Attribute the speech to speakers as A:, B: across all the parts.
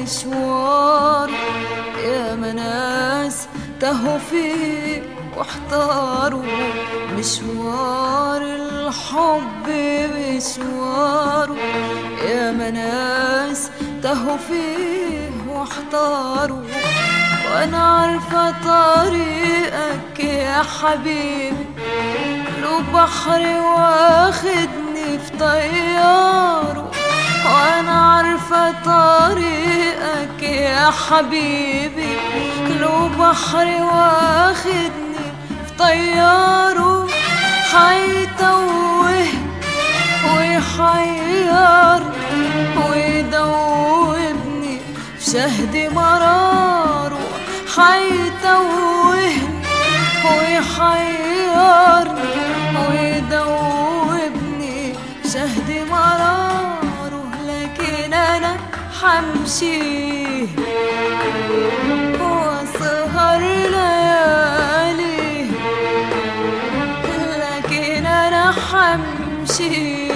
A: مشوار يا مناس تهوا فيه واحتاروا مشوار الحب مشواره يا مناس تهوا فيه واحتاروا وانا عارفة طريقك يا حبيبي لو بحر واخدني في طياره وانا عارفة طريقك يا حبيبي لو بحر واخدني في طياره حيتوه ويحير ويدوبني في شهد مراره حيتوهني ويحيرني ويدوبني في شهد مراره لكن انا حمشي واسهر ليالي لكن انا حمشي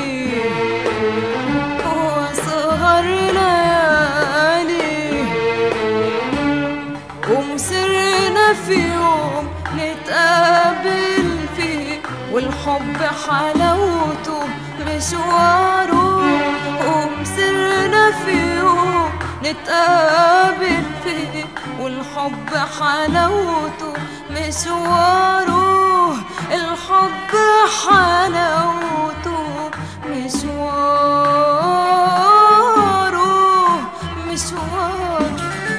A: واسهر ليالي ومسرنا في يوم نتقابل فيه والحب حلاوته مشواره ومسرنا في يوم نتقابل فيه والحب حلاوته مشواره الحب حلاوته مشواره مشواره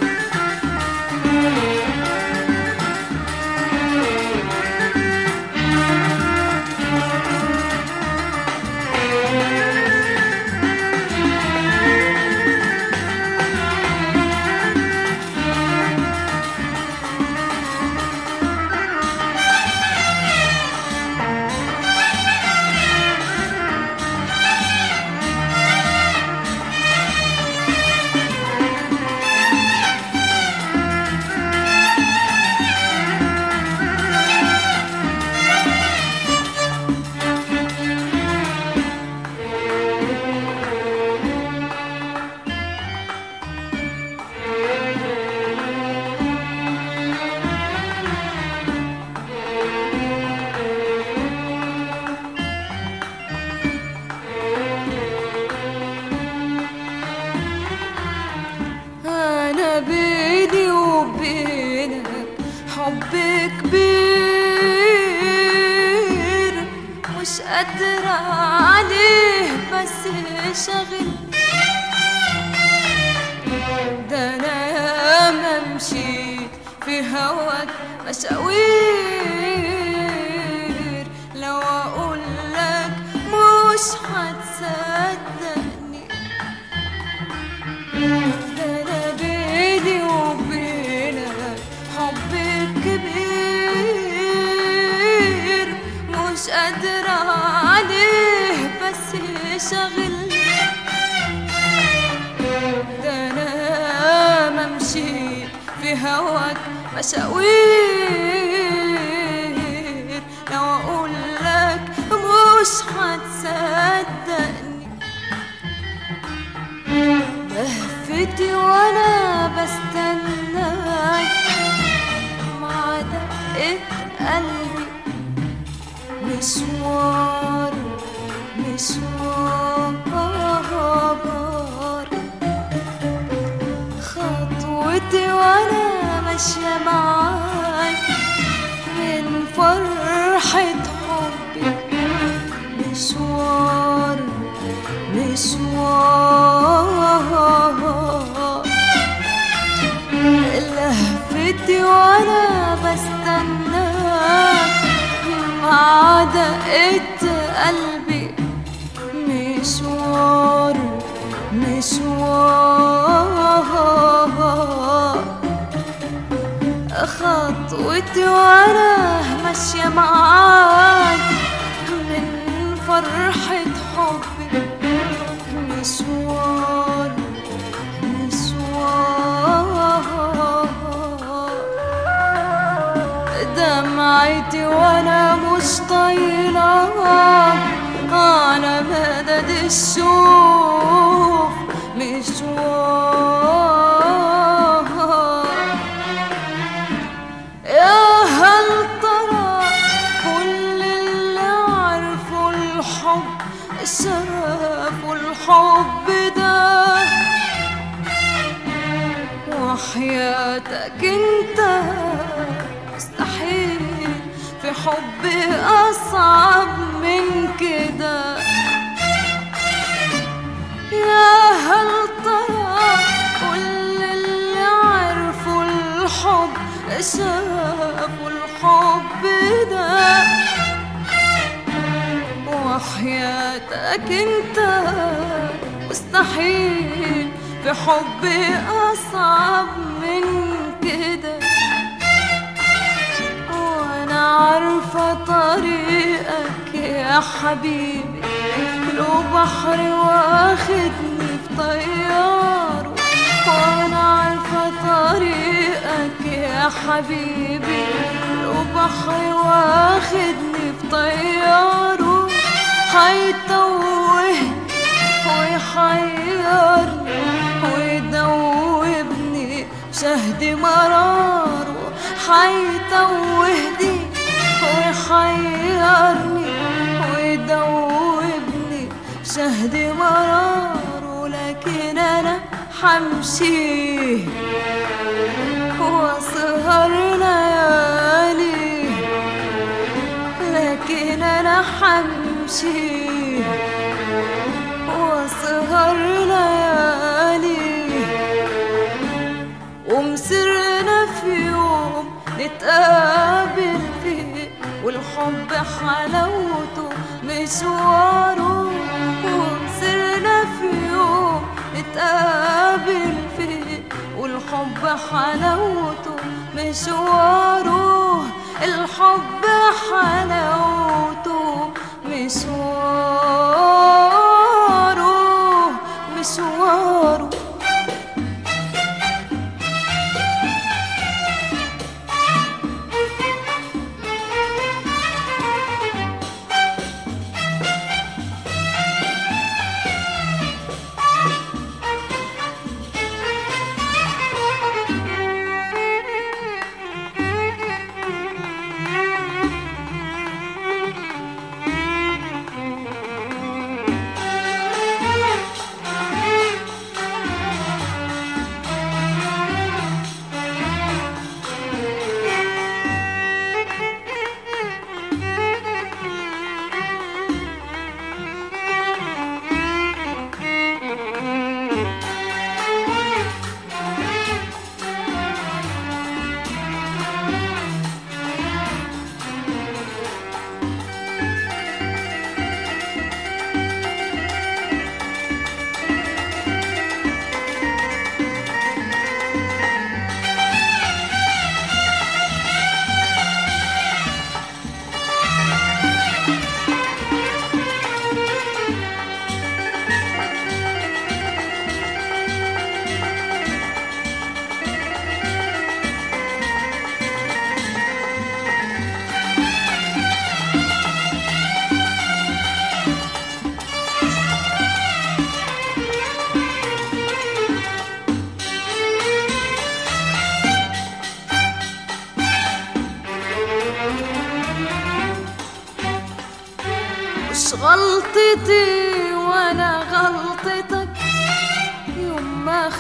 A: أنا بيني وبينك حب كبير مش قادرة عليه بس شغل ده أنا ياما مشيت في هواك مشاوير لو أقول لك مش هتصدقني ده أنا بيني وبينك حب كبير مش قادرة عليه بس شغلني ده أنا ما مشيت في هواك مشاوير لو أقول لك مش هتصدقني لهفتي وانا بستناك مع دقة قلبي مشوار مشوار خطوتي وانا ماشية معاك من فرحة حبي مشوار مشوار لهفتي وانا بستناك مع دقة قلبي مشوار مشوار خطوتي وانا ماشية معاك من فرحة حبي مشوار مشوار دمعتي وانا مش طايلة على مدد الشوف مشوار وحياتك انت مستحيل في حبي اصعب من كده يا هل ترى كل اللي عرفوا الحب شافوا الحب ده وحياتك انت مستحيل في حبي اصعب من كده وانا عارفة طريقك يا حبيبي لو بحر واخدني في طياره وانا عارفة طريقك يا حبيبي لو بحر واخدني في طياره هيتوهني ويحيرني ويدوبني شهد مراره حيتوهني ويحيرني ويدوبني شهد مراره لكن انا حمشي واسهر ليالي لكن انا حمشي واسهر ليالي ومسرنا في يوم نتقابل فيه والحب حلاوته مشواره ومسرنا في يوم نتقابل فيه والحب حلاوته مشواره الحب حلاوته مشواره مشواره مش غلطتي ولا غلطتك يوم ما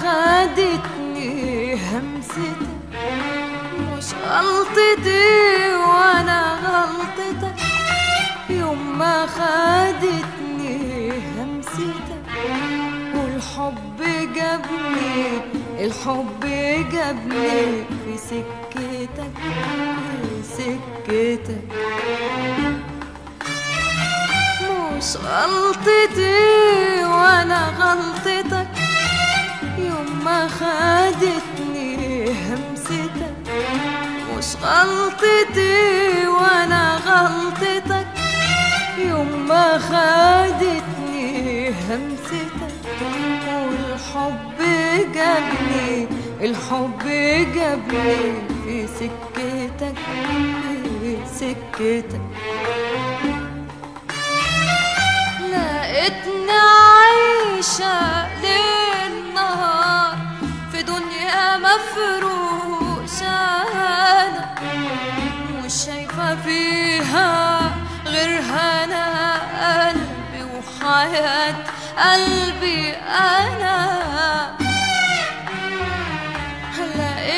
A: خدتني همستك مش غلطتي ولا غلطتك يوم ما خدتني همستك والحب جابني الحب جابني في سكتك في سكتك مش غلطتي ولا غلطتك يوم ما خدتني همستك مش غلطتي ولا غلطتك يوم ما خدتني همستك والحب جابني الحب جابني في سكتك في سكتك لقيتني عايشة ليل نهار في دنيا مفروشة أنا مش شايفة فيها غير هنا قلبي وحياة قلبي أنا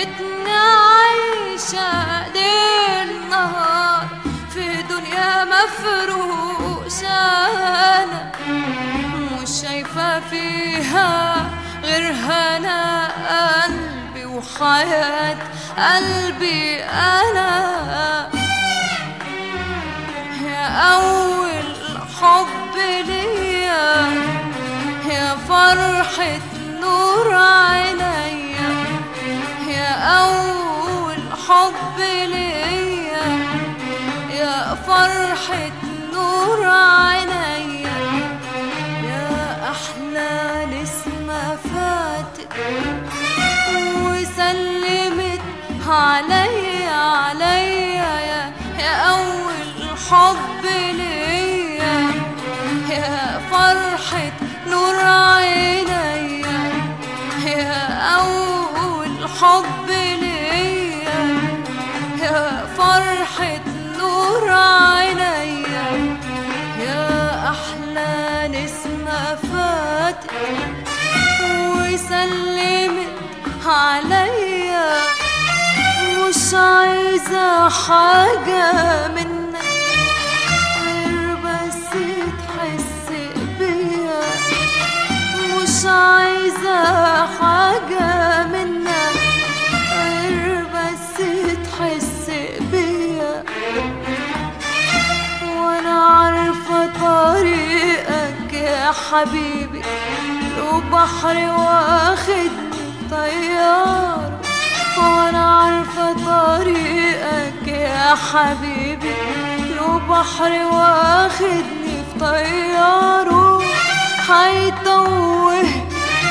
A: حياة قلبي أنا يا أول حب ليا يا فرحة نور عينيا يا أول حب ليا يا فرحة نور عينيا يا أحلى نسمة فاتت وسلمت عليا عليا يا يا أول حب ليا يا فرحة نور عينيا يا أول حب ليا يا فرحة نور عينيا يا أحلى نسمة فاتت وسلمت عليا مش عايزة حاجة منك غير بس تحس بيا مش عايزة حاجة منك غير بس تحس بيا وانا عارفة طريقك يا حبيبي لو بحر واخدني طيار وانا عارفة طريقك يا حبيبي لو بحر واخدني في طياره حيتوه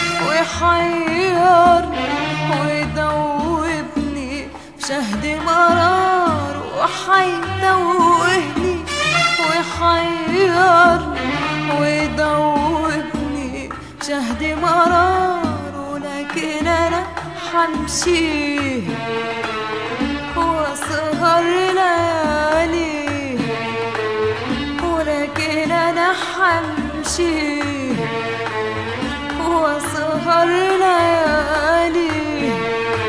A: ويحيرني ويدوبني بشهد مرار وحيتوهني ويحيرني ويدوبني بشهد مرار ولكن انا حمشي واسهر ليالي ولكن انا حمشي واسهر ليالي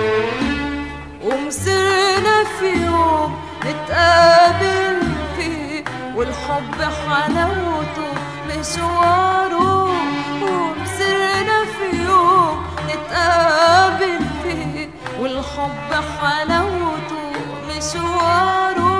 A: ومسرنا في يوم نتقابل فيه والحب حلاوته مشواره ومسرنا في يوم نتقابل فيه والحب حلاوته مشواره